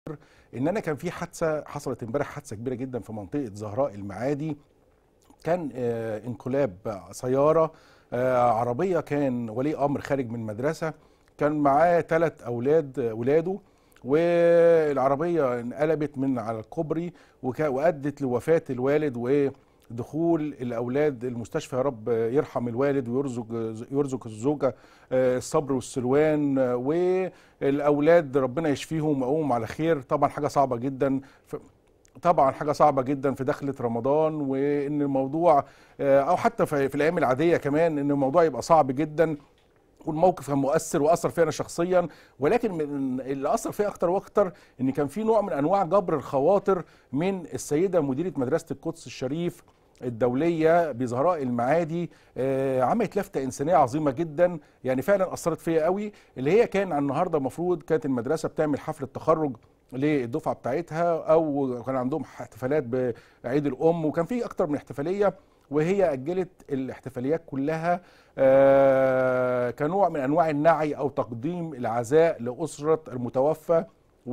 ان انا كان في حادثه حصلت امبارح حادثه كبيره جدا في منطقه زهراء المعادي كان آه، انقلاب سياره آه، عربيه كان ولي امر خارج من مدرسه كان معاه ثلاث اولاد آه، ولاده والعربيه انقلبت من على الكوبري وكا- وادت لوفاه الوالد ودخول الاولاد المستشفى يا رب يرحم الوالد ويرزق يرزق الزوجه آه، الصبر والسلوان آه، والاولاد ربنا يشفيهم ويقوم على خير طبعا حاجه صعبه جدا ف- طبعا حاجه صعبه جدا في دخله رمضان وان الموضوع آه، او حتى في في الايام العاديه كمان ان الموضوع يبقى صعب جدا والموقف كان مؤثر واثر فيا انا شخصيا ولكن من اللي اثر فيا اكتر واكتر ان كان في نوع من انواع جبر الخواطر من السيده مديره مدرسه القدس الشريف الدوليه بزهراء المعادي آه، عملت لفته انسانيه عظيمه جدا يعني فعلا اثرت فيا قوي اللي هي كان النهارده المفروض كانت المدرسه بتعمل حفله تخرج للدفعه بتاعتها او كان عندهم احتفالات بعيد الام وكان في اكتر من احتفاليه وهي اجلت الاحتفاليات كلها آه، كنوع من انواع النعي او تقديم العزاء لاسره المتوفى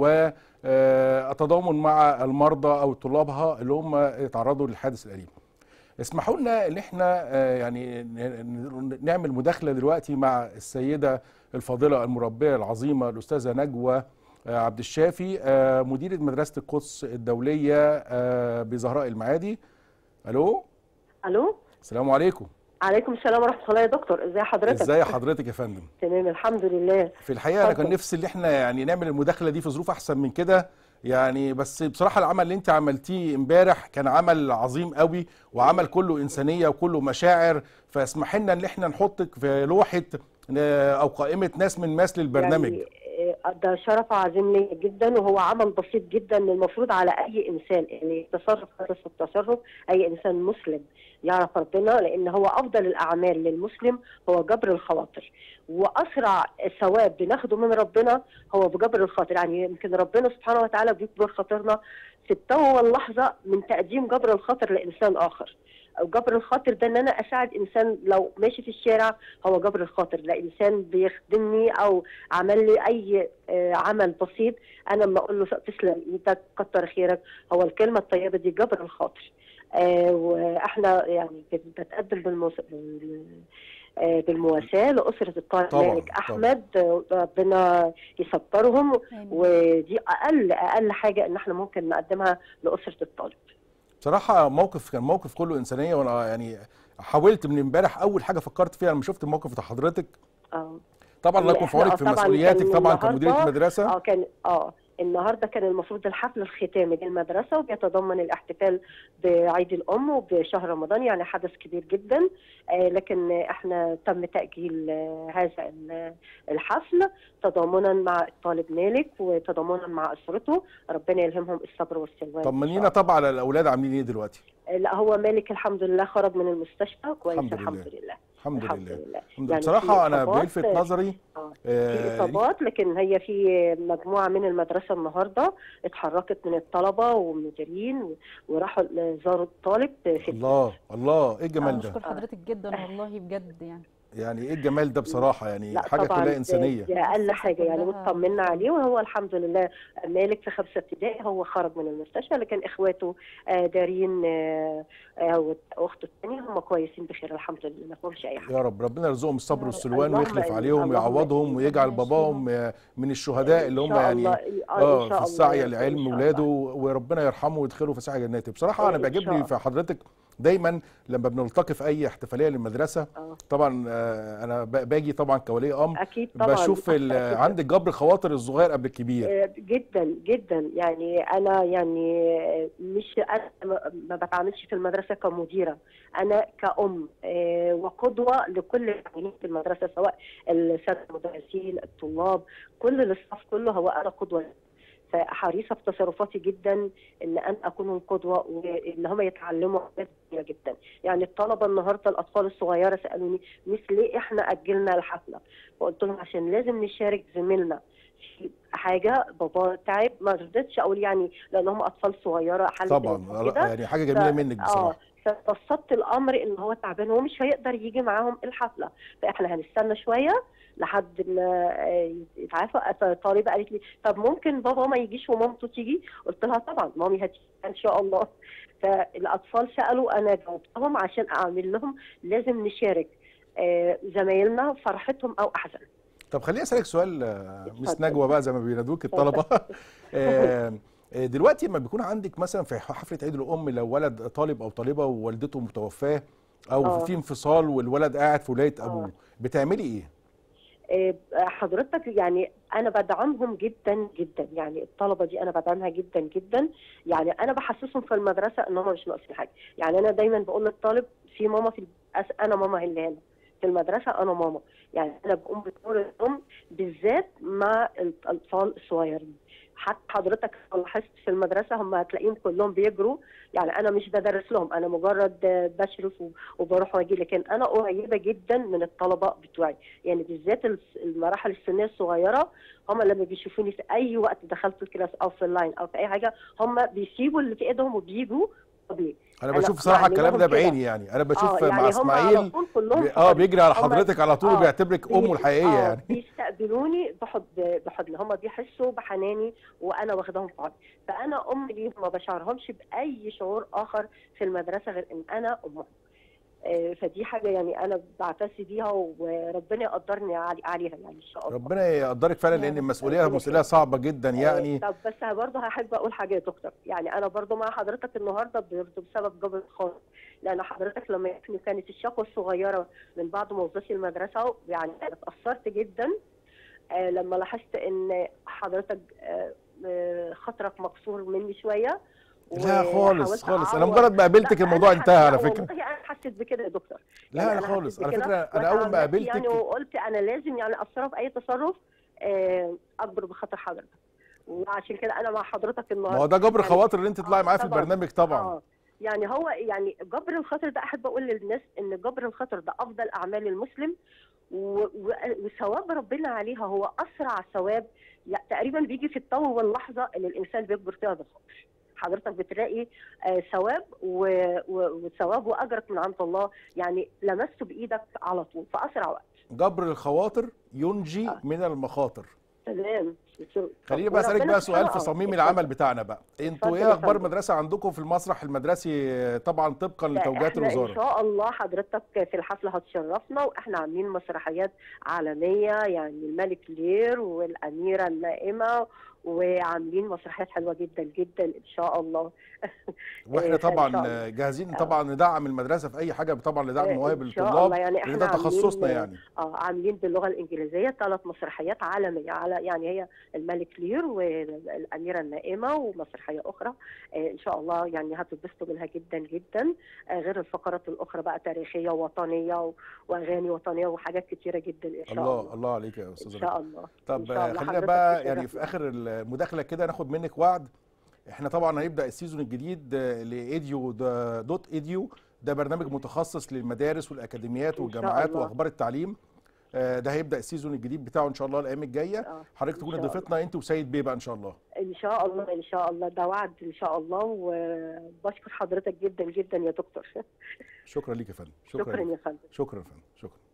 والتضامن مع المرضى او طلابها اللي هم اتعرضوا للحادث الاليم. اسمحوا لنا ان احنا آه، يعني ن- ن- نعمل مداخله دلوقتي مع السيده الفاضله المربيه العظيمه الاستاذه نجوى آه، عبد الشافي آه، مديره مدرسه القدس الدوليه آه، بزهراء المعادي. الو الو السلام عليكم. عليكم السلام ورحمه الله يا دكتور ازي حضرتك ازاي حضرتك يا فندم؟ تمام الحمد لله في الحقيقه انا كان اتفضل. نفسي ان احنا يعني نعمل المداخله دي في ظروف احسن من كده يعني بس بصراحه العمل اللي انت عملتيه امبارح كان عمل عظيم قوي وعمل كله انسانيه وكله مشاعر فاسمح لنا ان احنا نحطك في لوحه آه، او قائمه ناس من ماس للبرنامج يعني آه، ده شرف عظيم لي جدا وهو عمل بسيط جدا المفروض على اي انسان يعني التصرف هذا التصرف اي انسان مسلم يعرف ربنا لان هو افضل الاعمال للمسلم هو جبر الخواطر واسرع ثواب بناخده من ربنا هو بجبر الخاطر يعني يمكن ربنا سبحانه وتعالى بيكبر خاطرنا في التو واللحظه من تقديم جبر الخاطر لانسان اخر او جبر الخاطر ده ان انا اساعد انسان لو ماشي في الشارع هو جبر الخاطر لا انسان بيخدمني او عمل لي اي آه، عمل بسيط انا لما اقول له تسلم ايدك كتر خيرك هو الكلمه الطيبه دي جبر الخاطر آه، واحنا يعني بت- بتقدم بالموس... بال- آه، بالمواساه لاسره الطالب طبعاً، مالك طبعاً. احمد آه، ربنا يصبرهم آمين. ودي اقل اقل حاجه ان احنا ممكن نقدمها لاسره الطالب بصراحه موقف كان موقف كله انسانيه وانا يعني حاولت من امبارح اول حاجه فكرت فيها لما شفت الموقف بتاع حضرتك اه طبعا الله يكون في إحنا عونك في طبعاً مسؤولياتك كان طبعا كمديره النهاردة- مدرسه اه كان اه النهارده كان المفروض الحفل الختامي للمدرسه وبيتضمن الاحتفال بعيد الام وبشهر رمضان يعني حدث كبير جدا آه لكن احنا تم تاجيل آه هذا ال- الحفل تضامنا مع الطالب مالك وتضامنا مع اسرته ربنا يلهمهم الصبر والسلوان إن شاء طمنينا الله. طبعا على الاولاد عاملين ايه دلوقتي آه، لا هو مالك الحمد لله خرج من المستشفى كويس الحمد الحمد, لله. لله الحمد, الحمد لله لله الحمد يعني بصراحه في انا إصابات، بيلفت آه، نظري آه. في آه، اصابات لكن هي في مجموعه من المدرسه النهارده اتحركت من الطلبه والمديرين و- وراحوا زاروا الطالب في الله الله ايه الجمال أنا ده بشكر حضرتك جدا والله بجد يعني يعني ايه الجمال ده بصراحه يعني لا حاجه طبعا كلها انسانيه دي اقل حاجه يعني كلها واطمنا عليه وهو الحمد لله مالك في خمسه ابتدائي هو خرج من المستشفى لكن اخواته آه، دارين آه، آه، واخته الثانيه هم كويسين بخير الحمد لله ما فيهمش اي حاجه يا رب ربنا يرزقهم الصبر يا رب. والسلوان اللهم ويخلف آمين. عليهم اللهم ويعوضهم آمين. ويجعل ربنا باباهم من الشهداء اللي هم إن شاء يعني الله. اه إن في شاء السعي الله. لعلم إن شاء ولاده الله. وربنا يرحمه ويدخله في سعي جناته بصراحه انا إن بيعجبني شاء في حضرتك دايما لما بنلتقي في اي احتفاليه للمدرسه آه. طبعا آه، انا ب- باجي طبعا كولي امر اكيد طبعا بشوف ال- أكيد. عندك جبر خواطر الصغير قبل الكبير آه، جدا جدا يعني انا يعني آه، مش انا ما- ما بتعاملش في المدرسه كمديره انا كأم آه، وقدوه لكل العاملين في المدرسه سواء الساده المدرسين الطلاب كل الاستاف كله هو انا قدوه فحريصه في تصرفاتي جدا ان انا اكون قدوه وان هم يتعلموا حاجات كتيره جدا يعني الطلبه النهارده الاطفال الصغيره سالوني مس ليه احنا اجلنا الحفله فقلت لهم عشان لازم نشارك زميلنا في حاجه بابا تعب ما رضيتش اقول يعني لان هم اطفال صغيره حاله طبعا كده يعني حاجه جميله منك اه بصراحه فبسطت الامر ان هو تعبان هو مش هيقدر يجي معاهم الحفله فاحنا هنستنى شويه لحد ما آه، يتعافى فالطالبه قالت لي طب ممكن بابا ما يجيش ومامته تيجي قلت لها طبعا مامي هتيجي ان شاء الله فالاطفال سالوا انا جاوبتهم عشان اعمل لهم لازم نشارك آه، زمايلنا فرحتهم او احزان طب خليني اسالك سؤال آه، مس اتفضل. نجوى بقى زي ما بينادوك الطلبه آه، آه، دلوقتي لما بيكون عندك مثلا في حفله عيد الام لو ولد طالب او طالبه ووالدته متوفاه او آه. في انفصال والولد قاعد في ولايه آه. ابوه بتعملي ايه؟ آه، حضرتك يعني انا بدعمهم جدا جدا يعني الطلبه دي انا بدعمها جدا جدا يعني انا بحسسهم في المدرسه ان هم مش ناقصين حاجه يعني انا دايما بقول للطالب في ماما في الأس- انا ماما اللي هنا في المدرسه انا ماما يعني انا بقوم بدور الام بالذات مع الاطفال الصغيرين حتى حضرتك لو لاحظت في المدرسه هم هتلاقيهم كلهم بيجروا يعني انا مش بدرس لهم انا مجرد آه، بشرف و- وبروح واجي لكن انا قريبه جدا من الطلبه بتوعي يعني بالذات الس- المراحل السنيه الصغيره هم لما بيشوفوني في اي وقت دخلت الكلاس او في اللاين او في اي حاجه هم بيسيبوا اللي في ايدهم وبيجوا طبيعي انا أنا بشوف صراحه يعني الكلام لهم ده كده. بعيني يعني انا بشوف آه، مع يعني هم اسماعيل على طول كلهم بي- اه بيجري على هم- حضرتك على طول آه، وبيعتبرك امه الحقيقيه آه، يعني بيستقبلوني بحضن بحضن هم بيحسوا بحناني وانا واخداهم في حضني فانا ام ليهم ما بشعرهمش باي شعور اخر في المدرسه غير ان انا امهم آه، فدي حاجه يعني انا بعتز بيها وربنا يقدرني علي- عليها يعني ان شاء الله ربنا يقدرك فعلا يا لان رب. المسؤوليه ربنا مسؤوليه صعبه جدا يعني آه، طب بس برضه هحب اقول حاجه يا دكتور يعني انا برضه مع حضرتك النهارده برضه بسبب جبر الخاص لان حضرتك لما يكون كانت الشقوه الصغيره من بعض موظفي المدرسه يعني انا اتاثرت جدا آه لما لاحظت ان حضرتك آه آه، خاطرك مكسور مني شويه لا خالص وحاولت خالص انا أعوض. مجرد ما قابلتك لا، الموضوع أنا انتهى حسيت- على لا، فكره والله انا حسيت بكده يا دكتور لا يعني لا أنا خالص حسيت على بكده فكره انا اول ما وتعاملت قابلتك يعني وقلت انا لازم يعني اتصرف اي تصرف آه، اكبر بخاطر حضرتك وعشان كده انا مع حضرتك ما هو النهارده ده جبر يعني- خواطر اللي انت تطلعي آه، معاه في طبعاً. البرنامج طبعا اه يعني هو يعني جبر الخاطر ده احب اقول للناس ان جبر الخاطر ده افضل اعمال المسلم و- و- وثواب ربنا عليها هو اسرع ثواب يعني تقريبا بيجي في الطو واللحظه اللي الانسان بيكبر فيها بالخاطر حضرتك بتلاقي آه، ثواب و- و- وثواب واجرك من عند الله يعني لمسته بايدك على طول في اسرع وقت جبر الخواطر ينجي آه. من المخاطر تمام خليني بقى اسالك وربنا بقى سؤال سبحانه- في آه، صميم اتفضل. العمل بتاعنا بقى انتوا اتفضل ايه يا اخبار فندم. المدرسه عندكم في المسرح المدرسي طبعا طبقا لتوجيهات احنا ان الوزاره شاء الله حضرتك في الحفله هتشرفنا واحنا عاملين مسرحيات عالميه يعني الملك لير والاميره النائمه وعاملين مسرحيات حلوه جدا جدا ان شاء الله واحنا إيه، إن شاء طبعا الله. جاهزين آه. طبعا ندعم المدرسه في اي حاجه طبعا لدعم إيه، مواهب إن شاء الطلاب الله يعني لان إحنا ده تخصصنا عاملين- يعني اه عاملين باللغه الانجليزيه ثلاث مسرحيات عالميه على يعني هي الملك لير والاميره النائمه ومسرحيه اخرى آه ان شاء الله يعني هتتبسطوا منها جدا جدا آه غير الفقرات الاخرى بقى تاريخيه ووطنيه و- واغاني وطنيه وحاجات كتيره جدا ان شاء الله, الله الله عليك يا ان استاذ شاء الله طب إن شاء الله خلينا حضرتك بقى يعني في تشرفنا. اخر المداخله كده ناخد منك وعد احنا طبعا هيبدا السيزون الجديد لايديو دا- دوت ايديو ده برنامج متخصص للمدارس والاكاديميات إن شاء والجامعات الله. واخبار التعليم آه، ده هيبدا السيزون الجديد بتاعه ان شاء الله الايام الجايه آه، حضرتك إن تكوني شاء الله. ضيفتنا انت وسيد بيه بقى ان شاء الله ان شاء الله ان شاء الله ده وعد ان شاء الله وبشكر حضرتك جدا جدا يا دكتور شكرا ليك يا فندم شكرا ليك. يا فندم شكرا يا فندم شكرا